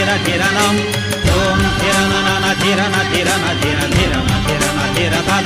ధిర ధిరణం ఓం ధిరణ ధిరణ ధిరణ ధిర ధిరణ ధిరణ ధిర పద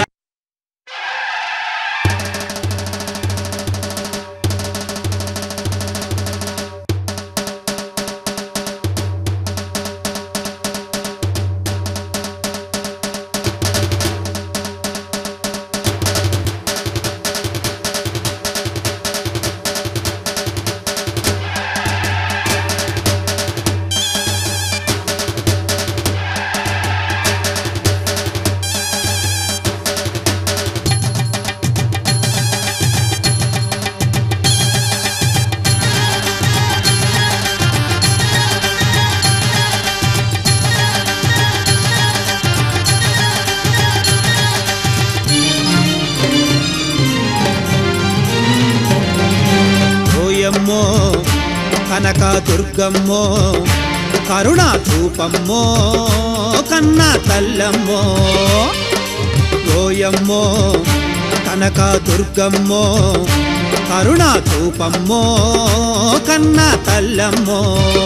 ఓయమ్మో కనక దుర్గమ్మో కరుణా ధూపమ్మో కన్న తల్లమ్మో ఓయమ్మో కనక దుర్గమ్మో కరుణా ధూపమ్మో కన్న తల్లమ్మో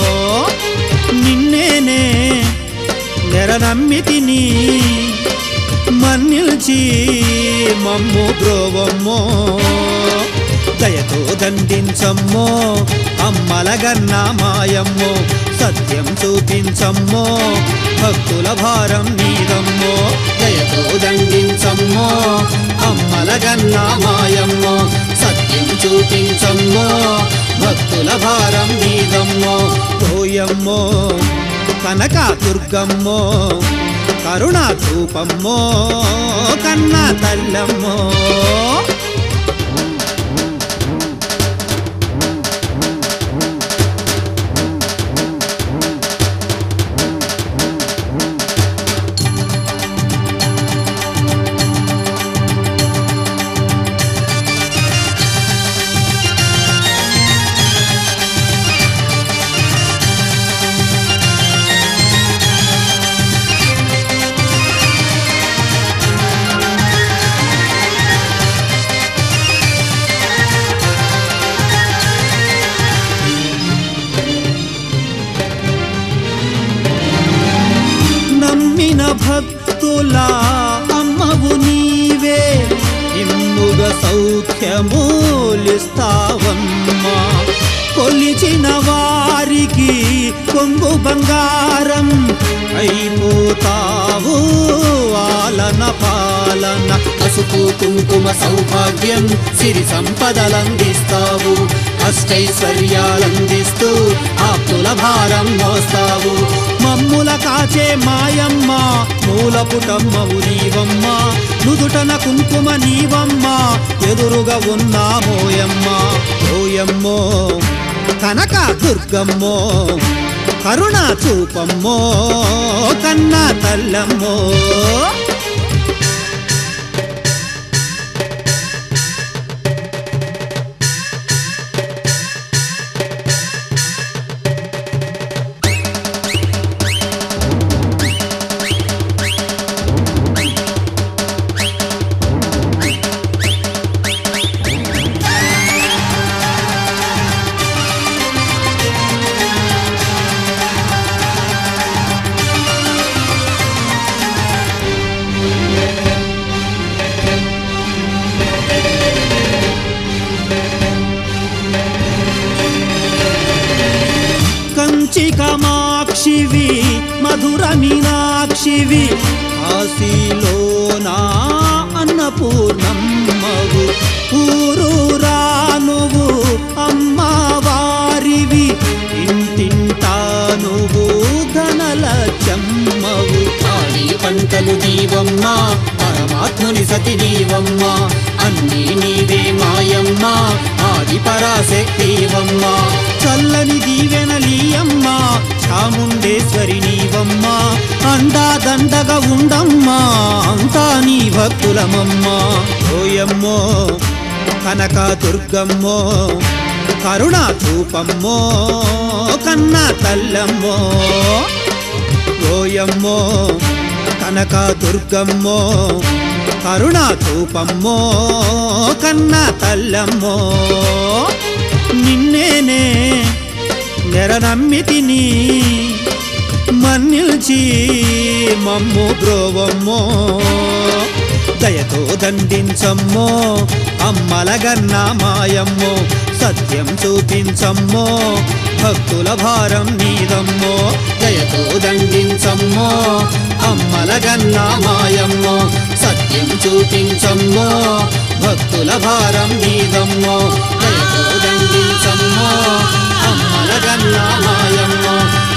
నిన్నేనే నెరనమ్మితిని మన్నిల్చి మమ్ము ద్రోవమ్మో దయతో దండించమ్మో అమ్మలగన్న మాయమ్మో సత్యం చూపించమ్మో భక్తుల భారం నీదమ్మో దయతో దండించమ్మో అమ్మలగన్న మాయమ్మో సత్యం చూపించమ్మో భక్తుల భారం నీదమ్మో పోయమ్మో కనక దుర్గమ్మో కరుణా ధూపమ్మో కన్న తల్లమ్మో నమ్మిన భక్తుల అమ్మవు నీవే ఇమ్ముగ సౌఖ్యమూలిస్తావమ్మా కొలిచిన వారికి కొంగు బంగారం అయిపోతావు ఆలన పాలన పసుపు కుంకుమ సౌభాగ్యం సిరి సంపదలందిస్తావు అష్టైశ్వర్యాలందిస్తూ ఆప్తుల భారం మోస్తావు మమ్ముల కాచే మాయమ్మ మూల పుటమ్మవు నీవమ్మ నుదుటన కుంకుమ నీవమ్మ ఎదురుగా ఉన్నా మోయమ్మ ఓయమ్మో కనక దుర్గమ్మో కరుణ చూపమ్మో కన్న తల్లమ్మో కంచి కామాక్షివి మధుర మీనాక్షివి కాశీలోనా అన్నపూర్ణమ్మవు ఊరూరా నువ్వు అమ్మవారివి ఇంటింటా నువ్వు ధనలచ్చమ్మవు ఆడి పంటలు దీవమ్మ పరమాత్ముని సతి దీవమ్మ అన్నీ నీవే మాయమ్మ ఆది పరాశక్తివమ్మ చల్లని దీవెనలీయమ్మ చాముండేశ్వరి నీవమ్మ అండా దండగా ఉండమ్మా అంతా నీ భక్తులమమ్మ ఓయమ్మో కనక దుర్గమ్మో కరుణా చూపమ్మో కన్న తల్లమ్మో ఓయమ్మో కనక దుర్గమ్మో కరుణా చూపమ్మో కన్న తల్లమ్మో నిన్నేనే నెరనమ్మితిని మన్నిల్చి మమ్ము బ్రోవమ్మో దయతో దండించమ్మో అమ్మలగన్న మాయమ్మో సత్యం చూపించమ్మో భక్తుల భారం నీదమ్మో దయతో దండించమ్మో అమ్మలగన్న మాయమ్మో సత్యం చూపించమ్మో భక్తుల భారం నీదమ్మో దయతో దండించమ్మో అమ్మలగన్న మాయమ్మో